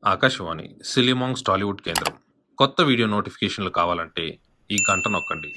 ఆకాశవాణి సిలిమాంగ్స్ టాలీవుడ్ కేంద్రం కొత్త వీడియో నోటిఫికేషన్లు కావాలంటే ఈ గంట నొక్కండి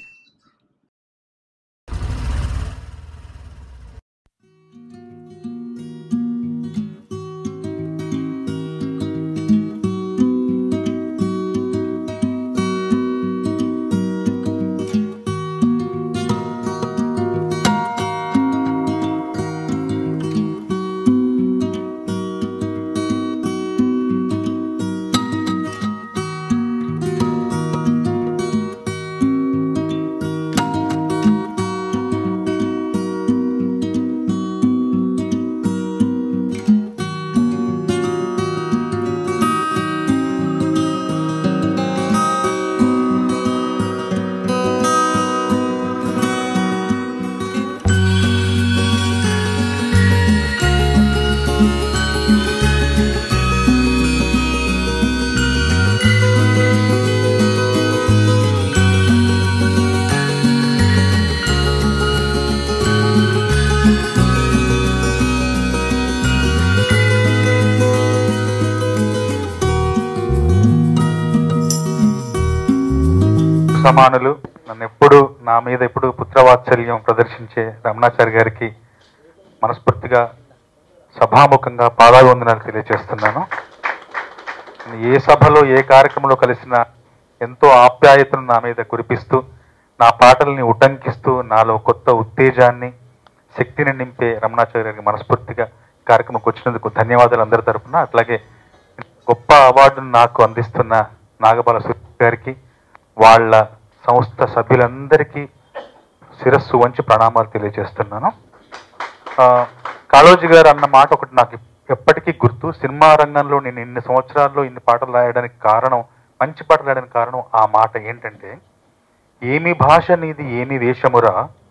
సమానులు నన్ను ఎప్పుడు నా మీద ఎప్పుడు పుత్రవాత్సల్యం ప్రదర్శించే రమణాచారి గారికి మనస్ఫూర్తిగా సభాముఖంగా పాదాభివందనాలు తెలియజేస్తున్నాను ఏ సభలో ఏ కార్యక్రమంలో కలిసినా ఎంతో ఆప్యాయతను నా మీద కురిపిస్తూ నా పాటల్ని ఉటంకిస్తూ నాలో కొత్త ఉత్తేజాన్ని శక్తిని నింపే రమణాచారి గారికి మనస్ఫూర్తిగా ఈ కార్యక్రమంకి వచ్చినందుకు ధన్యవాదాలు అందరి తరపున అట్లాగే గొప్ప అవార్డును నాకు అందిస్తున్న నాగబాల సురేష్ గారికి వాళ్ళ సంస్థ సభ్యులందరికీ శిరస్సు వంచి ప్రణామాలు తెలియజేస్తున్నాను ఆ, కాళోజీ గారు అన్న మాట ఒకటి నాకు ఎప్పటికీ గుర్తు సినిమా రంగంలో నేను ఇన్ని సంవత్సరాల్లో ఇన్ని పాటలు రాయడానికి కారణం మంచి పాటలు రాయడానికి కారణం ఆ మాట ఏంటంటే ఏమి భాష నీది ఏమి వేషమురా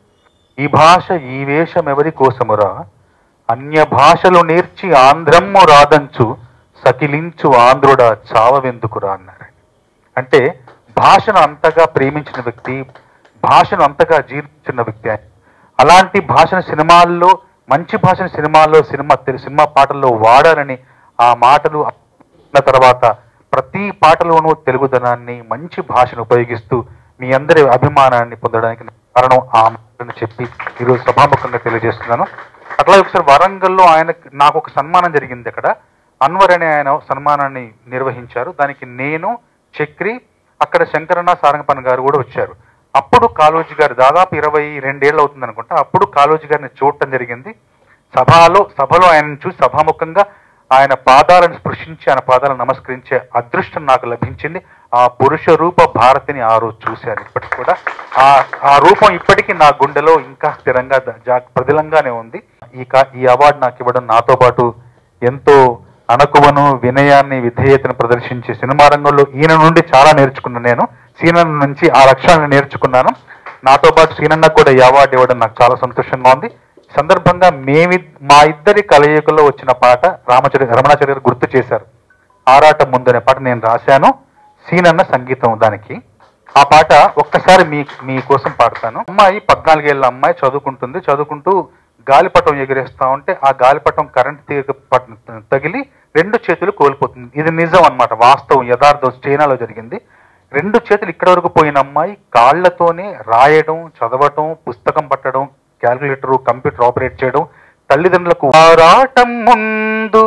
ఈ భాష ఈ వేషం ఎవరి కోసమురా అన్య భాషలు నేర్చి ఆంధ్రమ్ము రాదంచు సకిలించు ఆంధ్రుడ చావవెందుకురా అన్నారు అంటే భాషను అంతగా ప్రేమించిన వ్యక్తి భాషను అంతగా జీర్ణించిన వ్యక్తి ఆయన అలాంటి భాషను సినిమాల్లో మంచి భాషను సినిమాల్లో సినిమా తెలు- సినిమా పాటల్లో వాడాలని ఆ మాటలు అన్న తర్వాత ప్రతి పాటలోనూ తెలుగుదనాన్ని మంచి భాషను ఉపయోగిస్తూ మీ అందరి అభిమానాన్ని పొందడానికి కారణం ఆ మాటను చెప్పి ఈరోజు సభాముఖంగా తెలియజేస్తున్నాను అట్లా ఒకసారి వరంగల్లో ఆయన నాకు ఒక సన్మానం జరిగింది అక్కడ అన్వర్ అనే ఆయన సన్మానాన్ని నిర్వహించారు దానికి నేను చక్రి అక్కడ శంకరన్న సారంగపన్ గారు కూడా వచ్చారు అప్పుడు కాళోజీ గారు దాదాపు ఇరవై రెండేళ్ళు అవుతుంది అనుకుంటా అప్పుడు కాళోజీ గారిని చూడటం జరిగింది సభలో సభలో ఆయనను చూసి సభాముఖంగా ఆయన పాదాలను స్పృశించి ఆయన పాదాలను నమస్కరించే అదృష్టం నాకు లభించింది ఆ పురుష రూప భారతిని ఆ రోజు చూశాను ఇప్పటికి కూడా ఆ ఆ రూపం ఇప్పటికీ నా గుండెలో ఇంకా స్థిరంగా ద- జా- ప్రదిలంగానే ఉంది ఈ కా ఈ అవార్డు నాకు ఇవ్వడం నాతో పాటు ఎంతో అణకువను వినయాన్ని విధేయతను ప్రదర్శించే సినిమా రంగంలో ఈయన నుండి చాలా నేర్చుకున్నాను నేను సీనన్న నుంచి ఆ లక్ష్యాన్ని నేర్చుకున్నాను నాతో పాటు సీనన్న కూడా ఈ అవార్డు ఇవ్వడం నాకు చాలా సంతోషంగా ఉంది ఈ సందర్భంగా మేమి మా ఇద్దరి కలయికలో వచ్చిన పాట రామచరి రమణాచార్య గారు గుర్తు చేశారు ఆరాటం ముందు అనే పాట నేను రాశాను సీనన్న సంగీతం దానికి ఆ పాట ఒక్కసారి మీ మీకోసం పాడతాను అమ్మాయి పద్నాలుగేళ్ల అమ్మాయి చదువుకుంటుంది చదువుకుంటూ గాలిపటం ఎగిరేస్తా ఉంటే ఆ గాలిపటం కరెంట్ తీగ పట్- తగిలి రెండు చేతులు కోల్పోతుంది ఇది నిజం అన్నమాట వాస్తవం యథార్థం చైనాలో జరిగింది రెండు చేతులు ఇక్కడ వరకు పోయిన అమ్మాయి కాళ్లతోనే రాయడం చదవటం పుస్తకం పట్టడం క్యాల్కులేటర్ కంప్యూటర్ ఆపరేట్ చేయడం తల్లిదండ్రులకు ఆరాటం ముందు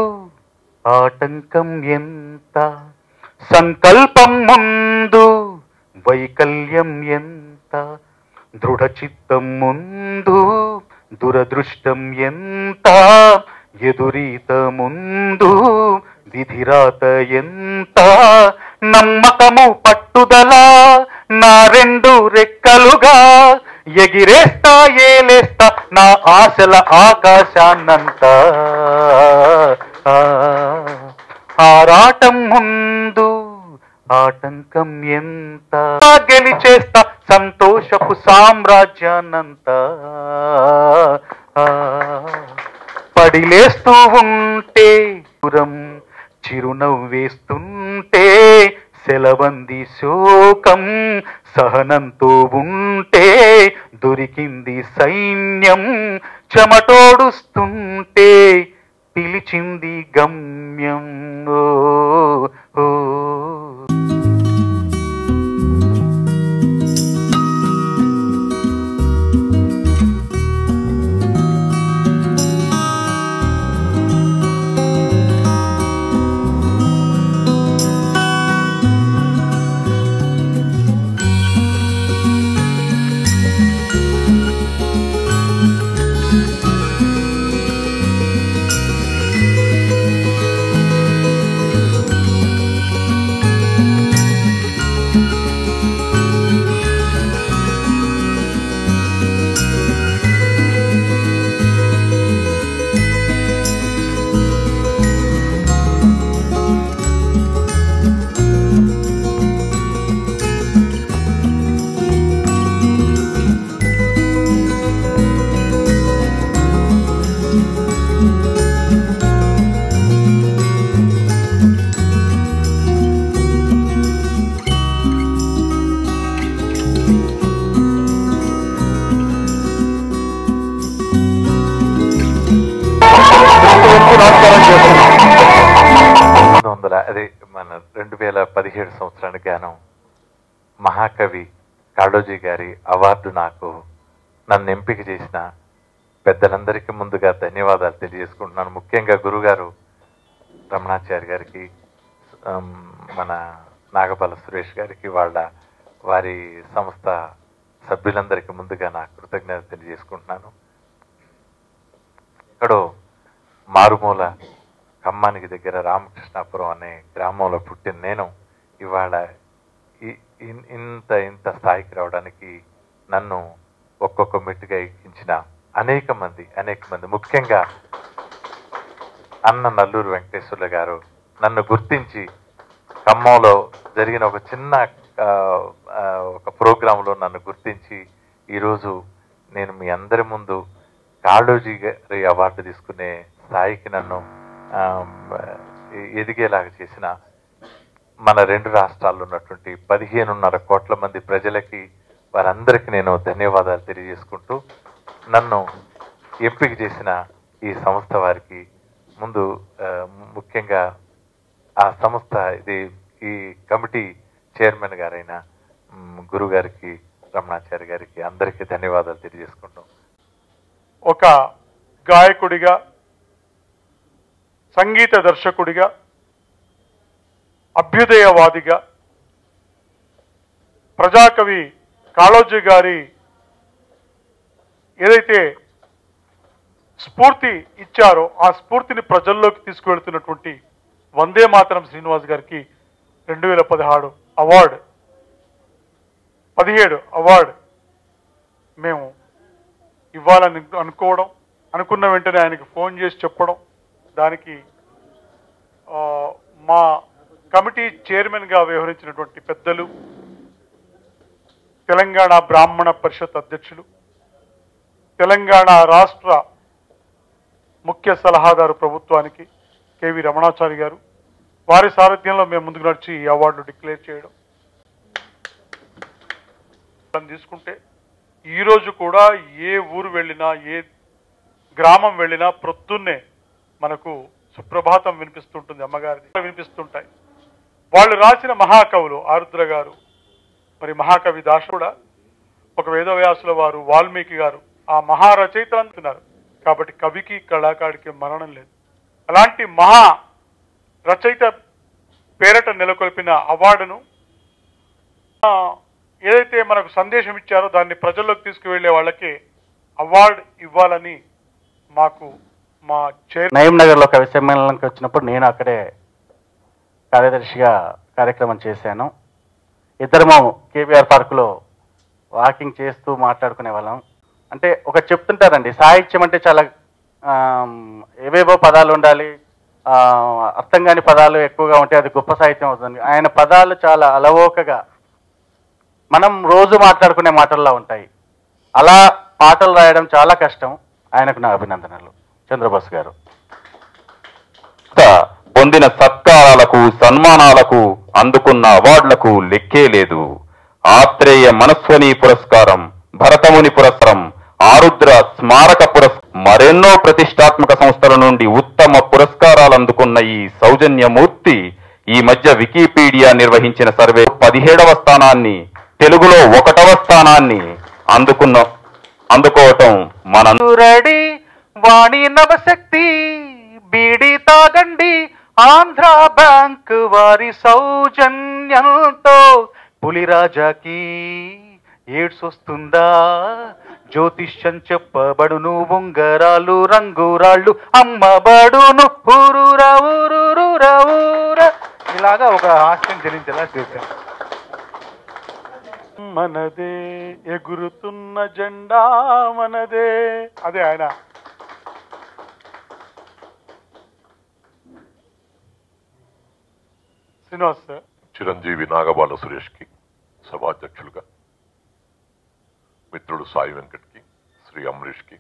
ఆటంకం ఎంత సంకల్పం ముందు వైకల్యం ఎంత దృఢ చిత్తం ముందు దురదృష్టం ఎంత ఎదురీత ముందు విధిరాత ఎంత నమ్మకము పట్టుదల నా రెండు రెక్కలుగా ఎగిరేస్తా ఏలేస్తా నా ఆశల ఆకాశాన్నంతా ఆ, ఆరాటం ముందు ఆటంకం ఎంత గెలిచేస్తా సంతోషపు సామ్రాజ్యాన్నంతా ఆ, పడిలేస్తూ ఉంటే దూరం చిరునవ్వేస్తుంటే సెలవంది శోకం సహనంతో ఉంటే దొరికింది సైన్యం చెమటోడుస్తుంటే పిలిచింది గమ్యం ఓ వందల అదే మన రెండు వేల పదిహేడు సంవత్సరానికి గాను మహాకవి కాళోజీ గారి అవార్డు నాకు నన్ను ఎంపిక చేసిన పెద్దలందరికీ ముందుగా ధన్యవాదాలు తెలియజేసుకుంటున్నాను ముఖ్యంగా గురుగారు రమణాచారి గారికి ఆమ్, మన నాగబాల సురేష్ గారికి వాళ్ళ వారి సంస్థ సభ్యులందరికీ ముందుగా నా కృతజ్ఞత తెలియజేసుకుంటున్నాను ఎక్కడో మారుమూల ఖమ్మానికి దగ్గర రామకృష్ణాపురం అనే గ్రామంలో పుట్టిన నేను ఇవాళ ఇ- ఇన్- ఇంత ఇంత స్థాయికి రావడానికి నన్ను ఒక్కొక్క మెట్టుగా ఎక్కించిన అనేక మంది అనేక మంది ముఖ్యంగా అన్న నల్లూరు వెంకటేశ్వర్ల గారు నన్ను గుర్తించి ఖమ్మంలో జరిగిన ఒక చిన్న ఆ, ఆ, ఒక ప్రోగ్రాంలో నన్ను గుర్తించి ఈరోజు నేను మీ అందరి ముందు కాళోజీ గారి అవార్డు తీసుకునే స్థాయికి నన్ను ఆ, ఎ- ఎదిగేలాగా చేసిన మన రెండు రాష్ట్రాల్లో ఉన్నటువంటి పదిహేనున్నర కోట్ల మంది ప్రజలకి వారందరికీ నేను ధన్యవాదాలు తెలియజేసుకుంటూ నన్ను ఎంపిక చేసిన ఈ సంస్థ వారికి ముందు ఆ, ముఖ్యంగా ఆ సంస్థ ఇది ఈ కమిటీ చైర్మన్ గారైన మ్, గురువు గారికి రమణాచారి గారికి అందరికీ ధన్యవాదాలు తెలియజేసుకుంటాం ఒక గాయకుడిగా సంగీత దర్శకుడిగా అభ్యుదయవాదిగా ప్రజాకవి కాళోజీ గారి ఏదైతే స్ఫూర్తి ఇచ్చారో ఆ స్ఫూర్తిని ప్రజల్లోకి తీసుకువెళ్తున్నటువంటి వందే మాతరం శ్రీనివాస్ గారికి రెండు వేల పదహారు అవార్డు పదిహేడు అవార్డు మేము ఇవ్వాలని అనుకోవడం అనుకున్న వెంటనే ఆయనకి ఫోన్ చేసి చెప్పడం దానికి ఆ, మా కమిటీ చైర్మన్గా వ్యవహరించినటువంటి పెద్దలు తెలంగాణ బ్రాహ్మణ పరిషత్ అధ్యక్షులు తెలంగాణ రాష్ట్ర ముఖ్య సలహాదారు ప్రభుత్వానికి కేవి రమణాచారి గారు వారి సారథ్యంలో మేము ముందుకు నడిచి ఈ అవార్డు డిక్లేర్ చేయడం దాన్ని తీసుకుంటే ఈ రోజు కూడా ఏ ఊరు వెళ్ళినా ఏ గ్రామం వెళ్ళినా ప్రొద్దున్నే మనకు సుప్రభాతం వినిపిస్తుంటుంది అమ్మగారిది వినిపిస్తుంటాయి వాళ్ళు రాసిన మహాకవులు ఆరుద్ర గారు మరి మహాకవి దాశ కూడా ఒక వేదవ్యాసుల వారు వాల్మీకి గారు ఆ మహారచయితలు అంటున్నారు కాబట్టి కవికి కళాకారుడికి మరణం లేదు అలాంటి మహా రచయిత పేరట నెలకొల్పిన అవార్డును ఆ, ఏదైతే మనకు సందేశం ఇచ్చారో దాన్ని ప్రజల్లోకి తీసుకువెళ్ళే వాళ్ళకి అవార్డు ఇవ్వాలని మాకు మా చైర్ నయం నగర్లో కవి సమ్మేళనానికి వచ్చినప్పుడు నేను అక్కడే కార్యదర్శిగా కార్యక్రమం చేశాను ఇద్దరము కేబీఆర్ పార్కులో వాకింగ్ చేస్తూ మాట్లాడుకునే వాళ్ళం అంటే ఒక చెప్తుంటారండి సాహిత్యం అంటే చాలా ఆమ్, ఏవేవో పదాలు ఉండాలి ఆ, అర్థం కాని పదాలు ఎక్కువగా ఉంటే అది గొప్ప సాహిత్యం అవుతుంది ఆయన పదాలు చాలా అలవోకగా మనం రోజు మాట్లాడుకునే మాటల్లో ఉంటాయి అలా పాటలు రాయడం చాలా కష్టం ఆయనకు నా అభినందనలు చంద్రబోస్ గారు పొందిన సత్కారాలకు సన్మానాలకు అందుకున్న అవార్డులకు లెక్కే లేదు ఆత్రేయ మనస్వని పురస్కారం భరతముని పురస్కారం ఆరుద్ర స్మారక పురస్ మరెన్నో ప్రతిష్టాత్మక సంస్థల నుండి ఉత్తమ పురస్కారాలు అందుకున్న ఈ సౌజన్యమూర్తి ఈ మధ్య వికీపీడియా నిర్వహించిన సర్వే పదిహేడవ స్థానాన్ని తెలుగులో ఒకటవ స్థానాన్ని అందుకున్న అందుకోవటం మన రెడీ వాణి నవశక్తి బీడి తాగండి ఆంధ్ర బ్యాంక్ వారి సౌజన్యంతో పులిరాజాకి ఏడ్స్ వస్తుందా జ్యోతిష్యం చెప్పబడును ఉంగరాలు రంగురాళ్ళు అమ్మబడును ఊరూరా ఊరూరా ఊరా ఇలాగా ఒక హాస్యం చెల్లించేలా చేశాను మనదే ఎగురుతున్న జెండా మనదే అదే ఆయన శ్రీనివాస్ సార్ చిరంజీవి నాగబాల సురేష్కి సభాధ్యక్షులుగా మిత్రుడు సాయి వెంకట్కి శ్రీ అమరీష్కి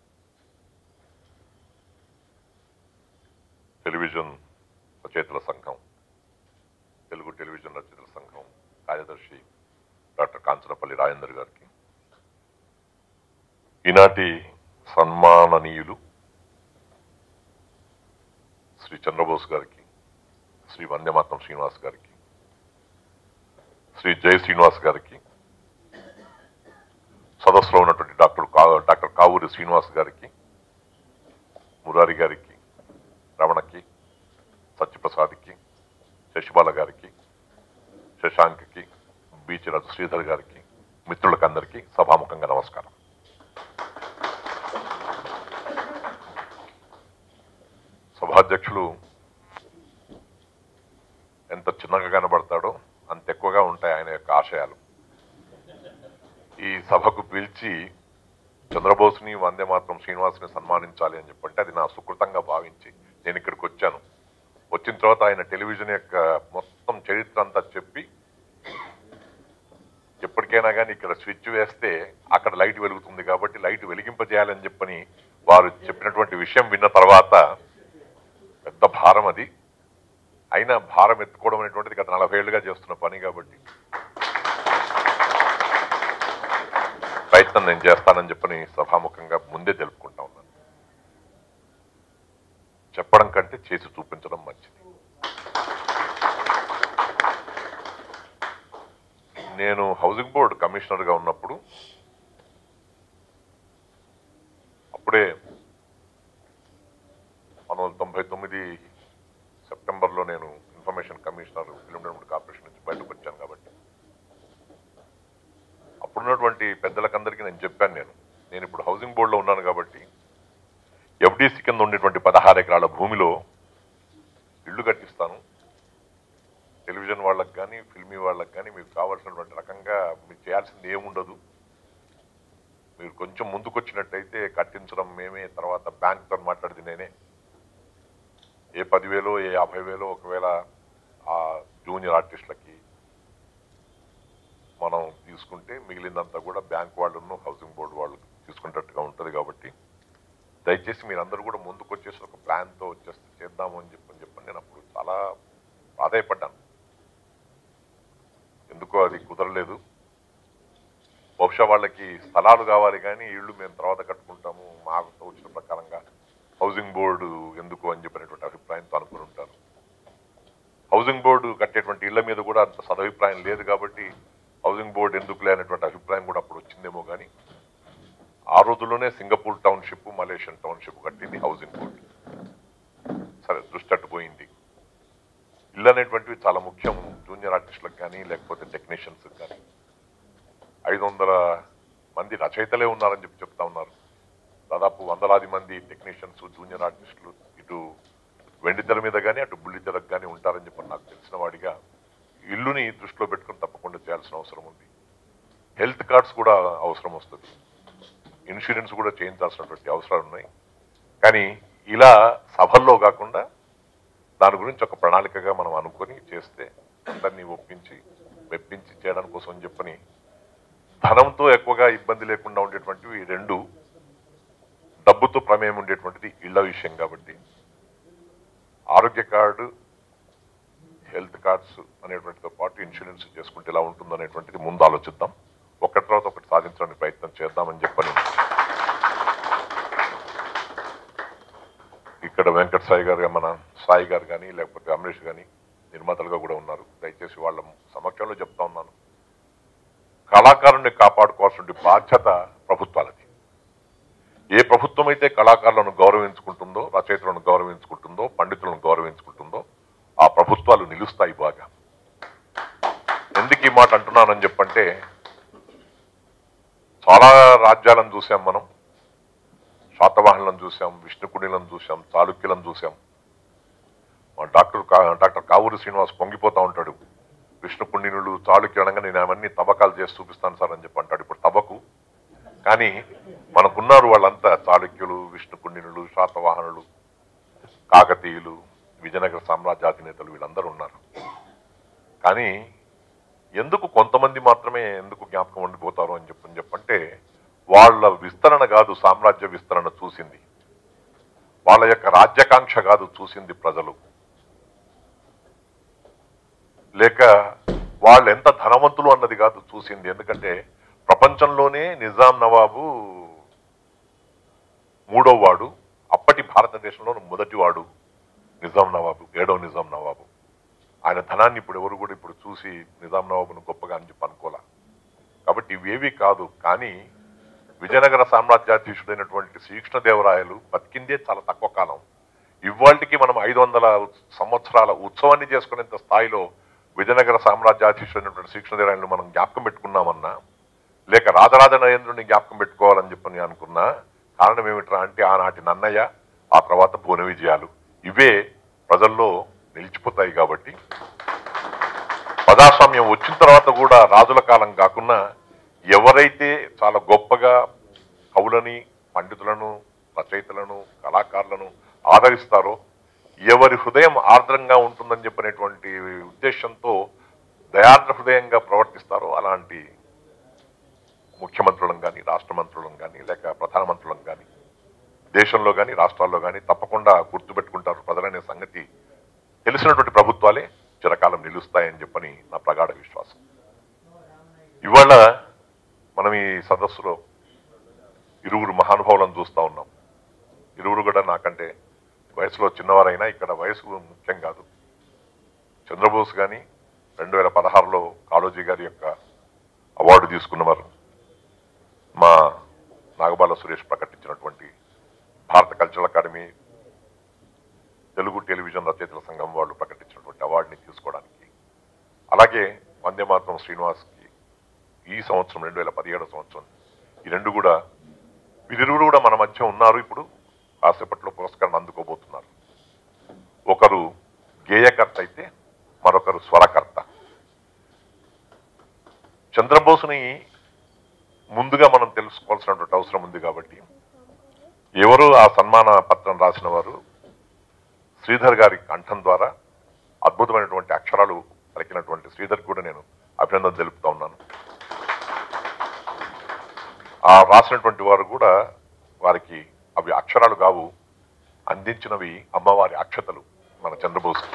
టెలివిజన్ రచయితల సంఘం తెలుగు టెలివిజన్ రచయితల సంఘం కార్యదర్శి డాక్టర్ కాంచనపల్లి రాజేందర్ గారికి ఈనాటి సన్మాననీయులు శ్రీ చంద్రబోస్ గారికి శ్రీ వందేమాతం శ్రీనివాస్ గారికి శ్రీ జయ శ్రీనివాస్ గారికి సదస్సులో ఉన్నటువంటి డాక్టర్ కా డాక్టర్ కావూరి శ్రీనివాస్ గారికి మురారి గారికి రమణకి సత్యప్రసాద్కి శశిబాల గారికి శశాంక్కి బీచ్ రాజు శ్రీధర్ గారికి మిత్రులకు అందరికీ సభాముఖంగా నమస్కారం సభాధ్యక్షులు ఎంత చిన్నగా కనబడతాడో అంత ఎక్కువగా ఉంటాయి ఆయన యొక్క ఆశయాలు ఈ సభకు పిలిచి చంద్రబోస్ని వందే మాత్రం శ్రీనివాస్ని సన్మానించాలి అని చెప్పంటే అది నా సుకృతంగా భావించి నేను ఇక్కడికి వచ్చాను వచ్చిన తర్వాత ఆయన టెలివిజన్ యొక్క మొత్తం చరిత్ర అంతా చెప్పి ఎప్పటికైనా కానీ ఇక్కడ స్విచ్ వేస్తే అక్కడ లైట్ వెలుగుతుంది కాబట్టి లైట్ వెలిగింపజేయాలని చెప్పని వారు చెప్పినటువంటి విషయం విన్న తర్వాత పెద్ద భారం అది అయినా భారం ఎత్తుకోవడం అనేటువంటిది గత నలభై ఏళ్ళుగా చేస్తున్న పని కాబట్టి ప్రయత్నం నేను చేస్తానని చెప్పని సభాముఖంగా ముందే తెలుపుకుంటా ఉన్నాను చెప్పడం కంటే చేసి చూపించడం మంచిది నేను హౌసింగ్ బోర్డు కమిషనర్గా ఉన్నప్పుడు అప్పుడే పంతొమ్మిది వందల తొంభై తొమ్మిది సెప్టెంబర్లో నేను information commissioner film development corporation నుంచి బయటకు వచ్చాను కాబట్టి అప్పుడున్నటువంటి పెద్దలకందరికీ నేను చెప్పాను నేను నేను ఇప్పుడు హౌసింగ్ బోర్డులో ఉన్నాను కాబట్టి ఎఫ్డిసి కింద ఉండేటువంటి పదహారు ఎకరాల భూమిలో ఇల్లు కట్టిస్తాను టెలివిజన్ వాళ్ళకి కానీ ఫిల్మీ వాళ్ళకి కానీ మీకు కావాల్సినటువంటి రకంగా మీరు చేయాల్సింది ఏముండదు మీరు కొంచెం ముందుకొచ్చినట్టయితే కట్టించడం మేమే తర్వాత బ్యాంక్తో మాట్లాడింది నేనే ఏ పదివేలు ఏ యాభై వేలు ఒకవేళ ఆ జూనియర్ ఆర్టిస్టులకి మనం తీసుకుంటే మిగిలిందంతా కూడా బ్యాంక్ వాళ్ళను హౌసింగ్ బోర్డు వాళ్ళు తీసుకునేటట్టుగా ఉంటుంది కాబట్టి దయచేసి మీరందరూ కూడా ముందుకు వచ్చేసి ఒక ప్లాన్తో వచ్చేస్తే చేద్దాము అని చెప్పని చెప్పని నేను అప్పుడు చాలా ఆదాయపడ్డాను ఎందుకో అది కుదరలేదు బహుశా వాళ్ళకి స్థలాలు కావాలి కానీ ఇళ్ళు మేము తర్వాత కట్టుకుంటాము మాకు వచ్చిన ప్రకారంగా హౌసింగ్ బోర్డు ఎందుకు అని చెప్పినటువంటి అభిప్రాయంతో అనుకుని ఉంటారు హౌసింగ్ బోర్డు కట్టేటువంటి ఇళ్ల మీద కూడా అంత సదభిప్రాయం లేదు కాబట్టి హౌసింగ్ బోర్డు ఎందుకు లేనటువంటి అభిప్రాయం కూడా అప్పుడు వచ్చిందేమో కానీ ఆ రోజుల్లోనే సింగపూర్ టౌన్షిప్ మలేషియన్ టౌన్షిప్ కట్టింది హౌసింగ్ బోర్డు సరే దృష్టి అట్టుపోయింది ఇల్లు అనేటువంటివి చాలా ముఖ్యం జూనియర్ ఆర్టిస్టులకు కానీ లేకపోతే టెక్నీషియన్స్ కానీ ఐదు వందల మంది రచయితలే ఉన్నారని చెప్పి చెప్తా ఉన్నారు దాదాపు వందలాది మంది టెక్నీషియన్స్ జూనియర్ ఆర్టిస్టులు ఇటు వెండి తెర మీద కానీ అటు బుల్లి తెరకు కానీ ఉంటారని చెప్పి నాకు తెలిసిన వాడిగా ఇల్లుని దృష్టిలో పెట్టుకుని తప్పకుండా చేయాల్సిన అవసరం ఉంది హెల్త్ కార్డ్స్ కూడా అవసరం వస్తుంది ఇన్సూరెన్స్ కూడా చేయించాల్సినటువంటి అవసరాలు ఉన్నాయి కానీ ఇలా సభల్లో కాకుండా దాని గురించి ఒక ప్రణాళికగా మనం అనుకొని చేస్తే అందరినీ ఒప్పించి మెప్పించి చేయడం కోసం అని చెప్పని ధనంతో ఎక్కువగా ఇబ్బంది లేకుండా ఉండేటువంటివి రెండు డబ్బుతో ప్రమేయం ఉండేటువంటిది ఇళ్ల విషయం కాబట్టి ఆరోగ్య కార్డు హెల్త్ కార్డ్స్ అనేటువంటితో పాటు ఇన్సూరెన్స్ చేసుకుంటే ఇలా ఉంటుంది అనేటువంటిది ముందు ఆలోచిద్దాం ఒకటి తర్వాత ఒకటి సాధించడానికి ప్రయత్నం చేద్దామని చెప్పని ఇక్కడ వెంకట సాయి గారు మన సాయి గారు కానీ లేకపోతే అమరీష్ కానీ నిర్మాతలుగా కూడా ఉన్నారు దయచేసి వాళ్ళ సమక్షంలో చెప్తా ఉన్నాను కళాకారుణ్ణి కాపాడుకోవాల్సిన బాధ్యత ప్రభుత్వాలది ఏ ప్రభుత్వం అయితే కళాకారులను గౌరవించుకుంటుందో రచయితలను గౌరవించుకుంటుందో పండితులను గౌరవించుకుంటుందో ఆ ప్రభుత్వాలు నిలుస్తాయి బాగా ఎందుకు ఈ మాట అంటున్నానని చెప్పంటే చాలా రాజ్యాలను చూసాం మనం శాతవాహనులను చూసాం విష్ణుకుడిలను చూసాం చాళుక్యులను చూసాం మా డాక్టర్ కా- డాక్టర్ కావూరి శ్రీనివాస్ పొంగిపోతా ఉంటాడు విష్ణుకుండినులు చాళుక్యులు అనగా నేను అవన్నీ తవ్వకాలు చేసి చూపిస్తాను సార్ అని చెప్పి అంటాడు ఇప్పుడు తవ్వకు కానీ మనకున్నారు వాళ్ళంతా చాళుక్యులు విష్ణుకుండినులు శాతవాహనులు కాకతీయులు విజయనగర సామ్రాజ్యాధినేతలు వీళ్ళందరూ ఉన్నారు కానీ ఎందుకు కొంతమంది మాత్రమే ఎందుకు జ్ఞాపకం ఉండిపోతారు అని చెప్పని చెప్పంటే వాళ్ళ విస్తరణ కాదు సామ్రాజ్య విస్తరణ చూసింది వాళ్ళ యొక్క రాజ్యాకాంక్ష కాదు చూసింది ప్రజలు లేక వాళ్ళు ఎంత ధనవంతులు అన్నది కాదు చూసింది ఎందుకంటే ప్రపంచంలోనే నిజాం నవాబు మూడో వాడు అప్పటి భారతదేశంలో మొదటి వాడు నిజాం నవాబు ఏడో నిజాం నవాబు ఆయన ధనాన్ని ఇప్పుడు ఎవరు కూడా ఇప్పుడు చూసి నిజాం నవాబును గొప్పగా అని చెప్పి అనుకోలే కాబట్టి ఇవేవి కాదు కానీ విజయనగర సామ్రాజ్యాధీశుడైనటువంటి శ్రీకృష్ణదేవరాయలు బతికిందే చాలా తక్కువ కాలం ఇవాళకి మనం ఐదు వందల సంవత్సరాల ఉత్సవాన్ని చేసుకునేంత స్థాయిలో విజయనగర సామ్రాజ్యాధీశుడైనటువంటి శ్రీకృష్ణదేవరాయలు మనం జ్ఞాపకం పెట్టుకున్నామన్నా లేక రాజరాజ నరేంద్రుని జ్ఞాపకం పెట్టుకోవాలని చెప్పని అనుకున్నా కారణం ఏమిట్రా అంటే ఆనాటి నన్నయ్య ఆ తర్వాత భువన విజయాలు ఇవే ప్రజల్లో నిలిచిపోతాయి కాబట్టి ప్రజాస్వామ్యం వచ్చిన తర్వాత కూడా రాజుల కాలం కాకుండా ఎవరైతే చాలా గొప్పగా కవులని పండితులను రచయితలను కళాకారులను ఆదరిస్తారో ఎవరి హృదయం ఆర్ద్రంగా ఉంటుందని చెప్పినటువంటి ఉద్దేశంతో దయార్ద్ర హృదయంగా ప్రవర్తిస్తారో అలాంటి ముఖ్యమంత్రులను కానీ రాష్ట్ర మంత్రులను కానీ లేక ప్రధానమంత్రులను కానీ దేశంలో కానీ రాష్ట్రాల్లో కానీ తప్పకుండా గుర్తుపెట్టుకుంటారు ప్రజలనే సంగతి తెలిసినటువంటి ప్రభుత్వాలే చిరకాలం నిలుస్తాయని చెప్పని నా ప్రగాఢ విశ్వాసం ఇవాళ మనం ఈ సదస్సులో ఇరువురు మహానుభావులను చూస్తా ఉన్నాం ఇరువురు కూడా నాకంటే వయసులో చిన్నవారైనా ఇక్కడ వయసు ముఖ్యం కాదు చంద్రబోస్ కానీ రెండు వేల పదహారులో కాళోజీ గారి యొక్క అవార్డు తీసుకున్నవారు మా నాగబాల సురేష్ ప్రకటించినటువంటి భారత కల్చరల్ అకాడమీ తెలుగు టెలివిజన్ రచయితల సంఘం వాళ్ళు ప్రకటించినటువంటి అవార్డుని తీసుకోవడానికి అలాగే వందే మాత్రం శ్రీనివాస్కి ఈ సంవత్సరం రెండు వేల పదిహేడు సంవత్సరం ఈ రెండు కూడా వీరిరువురు కూడా మన మధ్య ఉన్నారు ఇప్పుడు కాసేపట్లో పురస్కారం అందుకోబోతున్నారు ఒకరు గేయకర్త అయితే మరొకరు స్వరకర్త చంద్రబోసుని ముందుగా మనం తెలుసుకోవాల్సినటువంటి అవసరం ఉంది కాబట్టి ఎవరు ఆ సన్మాన పత్రం రాసిన వారు శ్రీధర్ గారి కంఠం ద్వారా అద్భుతమైనటువంటి అక్షరాలు పలికినటువంటి శ్రీధర్ కూడా నేను అభినందన తెలుపుతా ఉన్నాను ఆ రాసినటువంటి వారు కూడా వారికి అవి అక్షరాలు కావు అందించినవి అమ్మవారి అక్షతలు మన చంద్రబోస్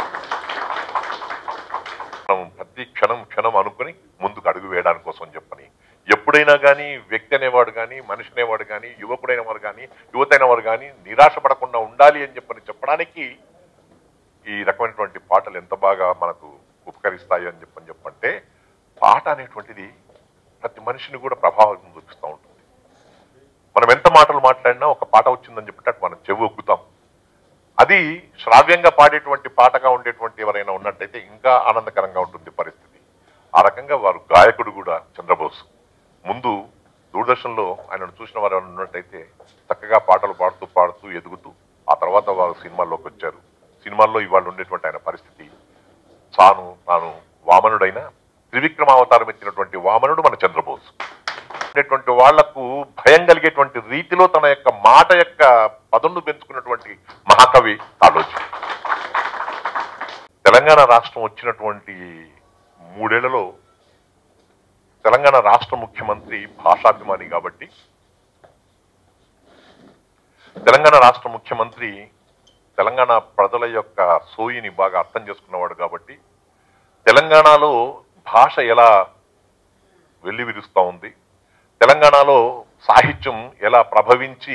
మనం ప్రతి క్షణం క్షణం అనుకుని ముందుకు అడుగు వేయడానికి కోసం చెప్పని ఎప్పుడైనా కానీ వ్యక్తి అనేవాడు కానీ మనిషి అనేవాడు కానీ యువకుడైన వారు కానీ యువతైన వారు కానీ నిరాశ పడకుండా ఉండాలి అని చెప్పని చెప్పడానికి ఈ రకమైనటువంటి పాటలు ఎంత బాగా మనకు ఉపకరిస్తాయి అని చెప్పని చెప్పంటే పాట అనేటువంటిది ప్రతి మనిషిని కూడా ప్రభావం చూపిస్తూ ఉంటుంది మనం ఎంత మాటలు మాట్లాడినా ఒక పాట వచ్చిందని చెప్పేటట్టు మనం చెవి ఒగ్గుతాం అది శ్రావ్యంగా పాడేటువంటి పాటగా ఉండేటువంటి ఎవరైనా ఉన్నట్టయితే ఇంకా ఆనందకరంగా ఉంటుంది పరిస్థితి ఆ రకంగా వారు గాయకుడు కూడా చంద్రబోస్ ముందు దూరదర్శన్లో ఆయనను చూసిన వారు ఎవరైనా ఉన్నట్టయితే చక్కగా పాటలు పాడుతూ పాడుతూ ఎదుగుతూ ఆ తర్వాత వారు సినిమాల్లోకి వచ్చారు సినిమాల్లో ఇవాళ ఉండేటువంటి ఆయన పరిస్థితి తాను తాను వామనుడైన త్రివిక్రమావతారం ఎత్తినటువంటి వామనుడు మన చంద్రబోస్ ఉండేటువంటి వాళ్లకు భయం కలిగేటువంటి రీతిలో తన యొక్క మాట యొక్క పదును పెంచుకున్నటువంటి మహాకవి కాళోజీ తెలంగాణ రాష్ట్రం వచ్చినటువంటి మూడేళ్లలో తెలంగాణ రాష్ట్ర ముఖ్యమంత్రి భాషాభిమాని కాబట్టి తెలంగాణ రాష్ట్ర ముఖ్యమంత్రి తెలంగాణ ప్రజల యొక్క సోయిని బాగా అర్థం చేసుకున్నవాడు కాబట్టి తెలంగాణలో భాష ఎలా వెల్లివిరుస్తూ ఉంది తెలంగాణలో సాహిత్యం ఎలా ప్రభవించి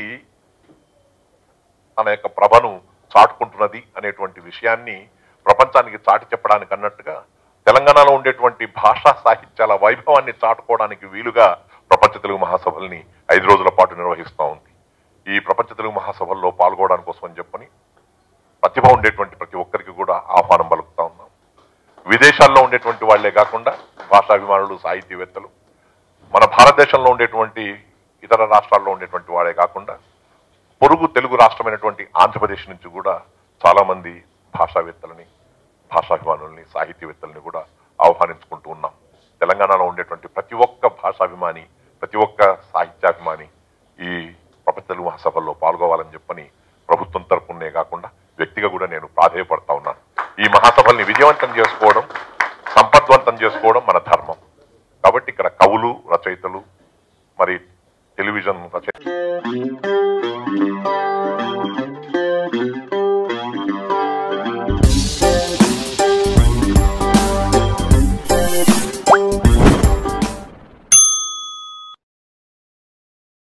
తన యొక్క ప్రభను చాటుకుంటున్నది అనేటువంటి విషయాన్ని ప్రపంచానికి చాటి చెప్పడానికి అన్నట్టుగా తెలంగాణలో ఉండేటువంటి భాషా సాహిత్యాల వైభవాన్ని చాటుకోవడానికి వీలుగా ప్రపంచ తెలుగు మహాసభల్ని ఐదు రోజుల పాటు నిర్వహిస్తూ ఉంది ఈ ప్రపంచ తెలుగు మహాసభల్లో పాల్గొనడానికి కోసం అని చెప్పని ప్రతిభ ఉండేటువంటి ప్రతి ఒక్కరికి కూడా ఆహ్వానం పలుకుతా ఉన్నాం విదేశాల్లో ఉండేటువంటి వాళ్లే కాకుండా భాషాభిమానులు సాహితీవేత్తలు మన భారతదేశంలో ఉండేటువంటి ఇతర రాష్ట్రాల్లో ఉండేటువంటి వాడే కాకుండా పొరుగు తెలుగు రాష్ట్రమైనటువంటి ఆంధ్రప్రదేశ్ నుంచి కూడా చాలా మంది భాషావేత్తలని భాషాభిమానుల్ని సాహితీవేత్తల్ని కూడా ఆహ్వానించుకుంటూ ఉన్నాం తెలంగాణలో ఉండేటువంటి ప్రతి ఒక్క భాషాభిమాని ప్రతి ఒక్క సాహిత్యాభిమాని ఈ ప్రపంచ తెలుగు మహాసభల్లో పాల్గొవాలని చెప్పని ప్రభుత్వం తరపునే కాకుండా వ్యక్తిగా కూడా నేను ప్రాధేయపడతా ఉన్నాను ఈ మహాసభల్ని విజయవంతం చేసుకోవడం సంపద్వంతం చేసుకోవడం మన ధర్మం కాబట్టి ఇక్కడ కవులు రచయితలు మరి టెలివిజన్ రచయిత